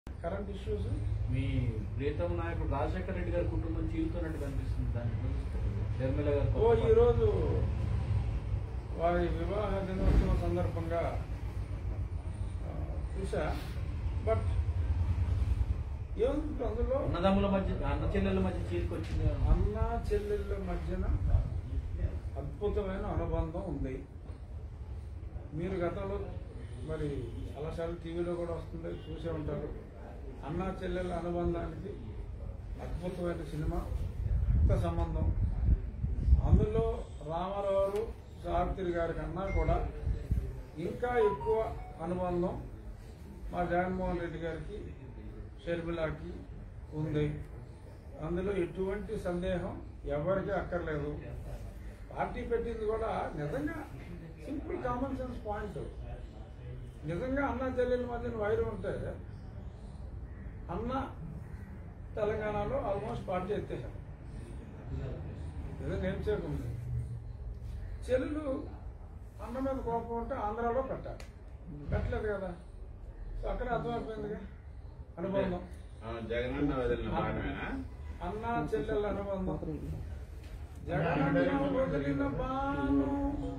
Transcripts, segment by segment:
Current issues మీ ప్రియతమ నాయకుడు రాజశేఖర రెడ్డి గారి కుటుంబం చీలుతున్నట్టు కనిపిస్తుంది దాన్ని చూస్తే. షర్మిల గారు ఓ కొత్త ఈరోజు వారి వివాహ దినోత్సవం సందర్భంగా ఆ, చూసా బట్ ఏముంది అందులో అన్నదమ్ముల మధ్య అన్న చెల్లెల మధ్య చీలికొచ్చింది కదా. అన్న చెల్లెళ్ళ మధ్యన అద్భుతమైన అనుబంధం ఉంది మీరు గతంలో మరి చాలాసార్లు టీవీలో కూడా వస్తుంది చూసే ఉంటారు అన్న చెల్లెళ్ళ అనుబంధానికి అద్భుతమైన సినిమా కొత్త సంబంధం అందులో రామారావు సావిత్రి గారి కన్నా కూడా ఇంకా ఎక్కువ అనుబంధం మా జగన్మోహన్ రెడ్డి గారికి షర్మిలాకి ఉంది అందులో ఎటువంటి సందేహం ఎవరికి అక్కర్లేదు పార్టీ పెట్టింది కూడా నిజంగా సింపుల్ కామన్ సెన్స్ పాయింట్ నిజంగా అన్న చెల్లెల మధ్యన వైరం ఉంటే అన్న తెలంగాణలో ఆల్మోస్ట్ పార్టీ ఎత్తేసాం నిజంగా ఏం చేయకుంది చెల్లెలు అన్న మీద కోపం ఉంటే ఆంధ్రాలో పెట్టాలి పెట్టలేదు కదా సో అక్కడ అర్థమైపోయిందిగా అనుబంధం ఆ, జగనన్న వదిలిన బాణమేనా అన్న చెల్లెల అనుబంధం జగనన్న వదిలిన బాను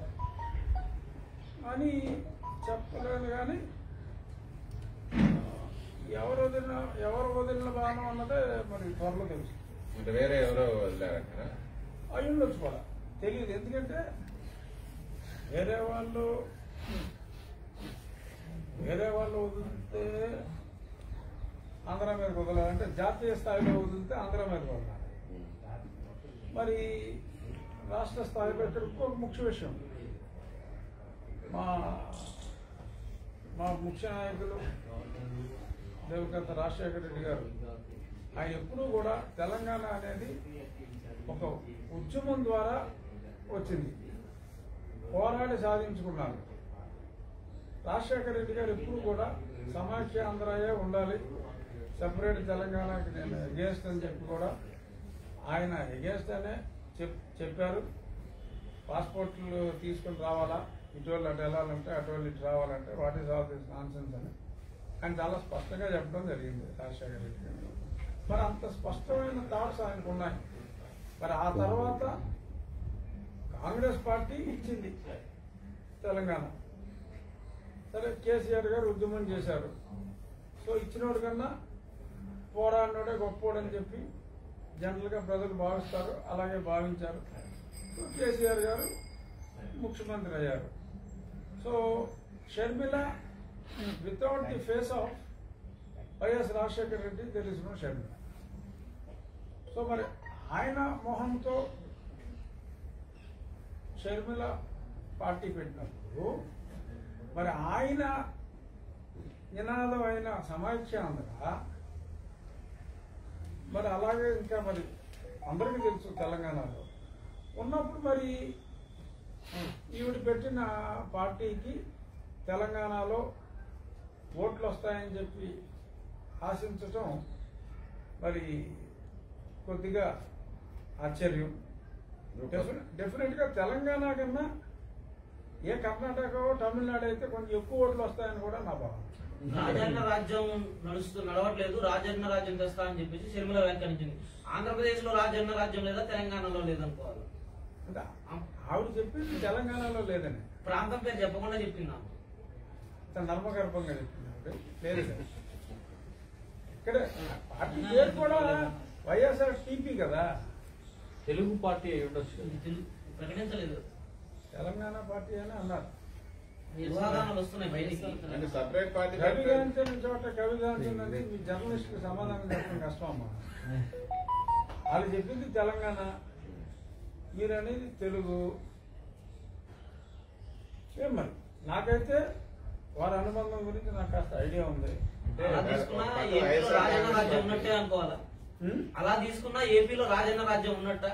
అని చెప్పలేను కానీ ఎవరు వదిలిన ఎవరు వదిలిన బాణం అన్నదే మరి త్వరలో తెలుసు అంటే వేరే ఎవరో వదిలారంటారా అయి ఉండొచ్చు కూడా తెలియదు ఎందుకంటే వేరే వాళ్ళు వేరే వాళ్ళు వదిలితే ఆంధ్ర మీద వదలాలంటే జాతీయ స్థాయిలో వదిలితే ఆంధ్ర మీద వదలాలి మరి రాష్ట్ర స్థాయిలో ఇక్కడ ఇంకొక ముఖ్య విషయం మా మా ముఖ్య నాయకులు దేవకర్త రాజశేఖర రెడ్డి గారు ఆయన ఎప్పుడూ కూడా తెలంగాణ అనేది ఒక ఉద్యమం ద్వారా వచ్చింది పోరాడి సాధించుకున్నారు రాజశేఖర రెడ్డి గారు ఎప్పుడు కూడా సమాఖ్య ఆంధ్రాయే ఉండాలి సెపరేట్ తెలంగాణకి నేను ఎగేస్ట్ అని చెప్పి కూడా ఆయన ఎగేస్ట్ అనే చెప్ చెప్పారు పాస్పోర్ట్లు తీసుకుని రావాలా ఇటువంటి అటు వెళ్ళాలంటే అటువంటి ఇటు రావాలంటే what is all this nonsense అని ఆయన చాలా స్పష్టంగా చెప్పడం జరిగింది రాజశేఖర రెడ్డి గారు మరి అంత స్పష్టమైన థాట్స్ ఆయనకు ఉన్నాయి మరి ఆ తర్వాత కాంగ్రెస్ పార్టీ ఇచ్చింది తెలంగాణ సరే కేసీఆర్ గారు ఉద్యమం చేశారు సో ఇచ్చినోడు కన్నా పోరాడినోడే గొప్పోడని చెప్పి జనరల్గా ప్రజలు భావిస్తారు అలాగే భావించారు సో కేసీఆర్ గారు ముఖ్యమంత్రి అయ్యారు so Sharmila without the face of YS Rajasekhara Reddy తెలిసిన షర్మిల సో మరి ఆయన మొహంతో షర్మిల పార్టీ పెట్టినప్పుడు మరి ఆయన నినాదం అయిన సమాఖ్య ఆంధ్ర మరి అలాగే ఇంకా మరి అందరికీ తెలుసు తెలంగాణలో ఉన్నప్పుడు మరి ఈవిడ పెట్టిన పార్టీకి తెలంగాణలో ఓట్లు వస్తాయని చెప్పి ఆశించటం మరి కొద్దిగా ఆశ్చర్యం డెఫినెట్ గా తెలంగాణ కన్నా ఏ కర్ణాటక తమిళనాడు అయితే కొంచెం ఎక్కువ ఓట్లు వస్తాయని కూడా నా భావన రాజన్న రాజ్యం నడుస్తూ నడవట్లేదు రాజన్న రాజ్యం తెస్తా అని చెప్పేసి షర్మిల వ్యాఖ్యానించింది ఆంధ్రప్రదేశ్ లో రాజన్న రాజ్యం లేదా తెలంగాణలో లేదనుకోవాలి అంటే ఆవిడ చెప్పింది తెలంగాణలో లేదని ప్రాంతం పేరు చెప్పకుండా చెప్పిందాం తన నర్మగర్భంగా చెప్పింది ఆవిడ. లేదు కదా. ఇక్కడ పార్టీ పేరు కూడా వైఎస్ఆర్ టీపీ కదా తెలుగు పార్టీ అయి ఉండొచ్చు కదా. తెలు- ప్రకటించలేదు తెలంగాణ పార్టీ అని అన్నారు వివాదాలు వస్తున్నాయి బయటికి అంటే సపరేట్ పార్టీ కవి గాంచిన చోట కవి గాంచిందని మీ జర్నలిస్టులకు సమాధానం చెప్పడం కష్టం అమ్మా వాళ్ళు చెప్పింది తెలంగాణ మీరు అనేది తెలుగు ఏం మరి నాకైతే వారి అనుబంధం గురించి నాకు కాస్త ఐడియా ఉంది అంటే అలా తీసుకున్నా ఒక పక్క ఏపీలో వైఎస్ఆర్ రాజన్న కాంగ్రెస్ రాజ్యం పార్టీ. ఉన్నట్టే అనుకోవాలా ఉం? అలా తీసుకున్నా ఏపీలో రాజన్న రాజ్యం ఉన్నట్ట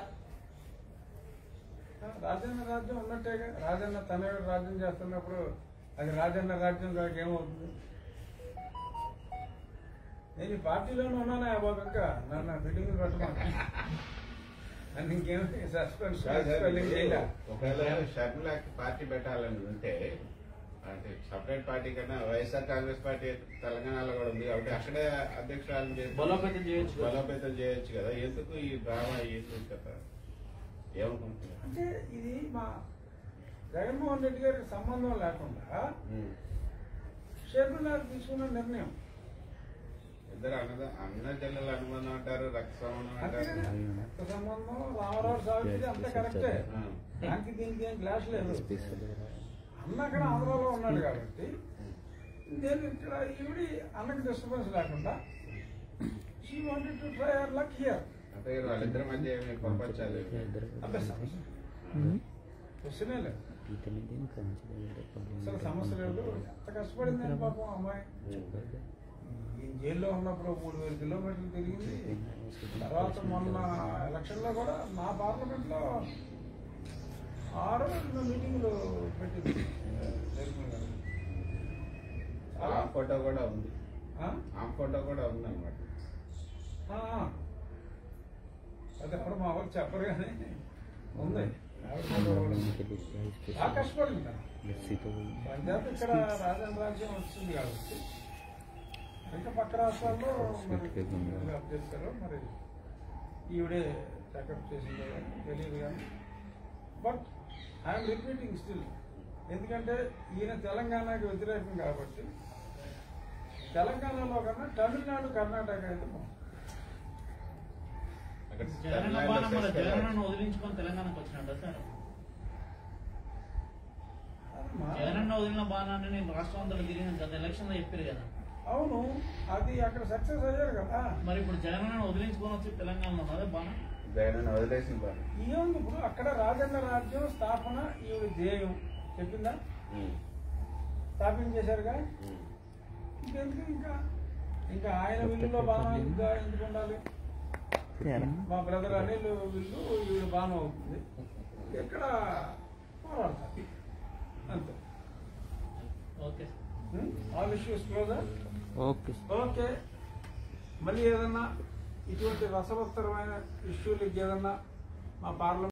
రాజన్న రాజ్యం ఉన్నట్టేగా రాజన్న తనయుడు రాజ్యం చేస్తున్నప్పుడు అది రాజన్న రాజ్యం కాక ఏమవుతుంది నేను ఈ పార్టీలోనే ఉన్నానా బాబు ఇంకా నన్ను ఫిట్టింగ్ పెట్టమా నన్ను ఇంకేం సస్పెన్స్ కాదు సార్, స్పెల్లింగ్ చేయలే ఒకవేళ షర్మిలాకి పార్టీ పెట్టాలని ఉంటే అంటే సపరేట్ పార్టీ కన్నా వైఎస్ఆర్ కాంగ్రెస్ పార్టీ తెలంగాణలో కూడా ఉంది కాబట్టి అక్కడే అధ్యక్షురాలు చేసి బలోపేతం చేయొచ్చు కదా. బలోపేతం చేయొచ్చు కదా ఎందుకు ఈ డ్రామా ఎందుకు కదా ఏమనుకుంటున్నారు అంటే ఇది మా జగన్మోహన్ రెడ్డి గారికి సంబంధం లేకుండా ఉమ్. షర్మిలార్ తీసుకున్న నిర్ణయం ఇద్దరు అన్నద అన్న చెల్లెల అనుబంధం అంటారు రక్త సంబంధం అంతే అంటారు కదా? రక్త సంబంధం రామారావు సావిత్రి అంతా కరెక్టే ఆ. దానికి దీనికి ఏం క్లాష్ లేదు అన్న అక్కడ ఆంధ్రాలో ఉన్నాడు కాబట్టి నేను ఇక్కడ ఈవిడి అన్నకి డిస్టర్బెన్స్ లేకుండా she wanted to try our luck here అంటే వాళ్ళిద్దరి మధ్య ఏమి పంపించాలి అభ్యసం క్వశ్చనే లేదు అసలు సమస్య లేదు ఎంత కష్టపడింది అని పాపం ఆ అమ్మాయి ఈ జైల్లో ఉన్నప్పుడు మూడు వేల కిలోమీటర్లు తిరిగింది తర్వాత మొన్న ఎలక్షన్ లో కూడా మా పార్లమెంట్ లో ఆరు ఎన్నో మీటింగ్లు పెట్టింది జగన్మోహన్ గారు. ఆ చాలా ఫోటో కూడా ఉంది ఆ? ఆ ఫోటో కూడా ఉంది అనమాట ఆ, ఆ. అది ఎవరు మా వాళ్ళు చెప్పరు కానీ ఉంది ఆవిడ ఫోటో కూడా ఉంది. బాగా కష్టపడింది తను. పంజాబ్ ఇక్కడ రాజధాని రాజ్యం వచ్చింది కాబట్టి ఇంకా పక్క రాష్ట్రాల్లో మరి డెవలప్ చేస్తారో మరి ఈవిడే చెకప్ చేసిందో కానీ తెలియదు కానీ బట్ ఐఎమ్ రిపీటింగ్ స్టిల్ ఎందుకంటే ఈయన తెలంగాణకి వ్యతిరేకం కాబట్టి తెలంగాణలో కన్నా తమిళనాడు కర్ణాటక అయితే బాగుంది. అక్కడ జగనన్న తమిళనాడులో బాణం మన చేస్తారు. జగనన్నను వదిలించుకొని తెలంగాణకు వచ్చినట్ట సార్ అది మా- జగనన్న వదిలిన బాణాన్ని నేను రాష్ట్రం అంతా తిరిగిన గత ఎలక్షన్ లో చెప్పారు కదా అవును అది అక్కడ సక్సెస్ అయ్యారు కదా మరి ఇప్పుడు జగనన్న వదిలించుకొని వచ్చి తెలంగాణలో ఉన్నదే బాణం జగన్ వదిలేసిన బాగా ఏముంది ఇప్పుడు అక్కడ రాజన్న రాజ్యం స్థాపన ఈవిడ ధ్యేయం చెప్పిందా స్థాపించేశారుగా ఇంకెందుకు ఇంకా ఇంకా ఆయన విల్లులో బాణం ఇంకా ఎందుకు ఉండాలి మా బ్రదర్ అనిల్ విల్లు ఈవిడ బాణం అవుతుంది ఎక్కడ పోరాడతారు అంతే okay all issues closure okay okay మళ్ళీ ఏదన్నా ఇటువంటి రసవత్తరమైన ఇష్యూలకి ఏదన్నా మా పార్లమెంట్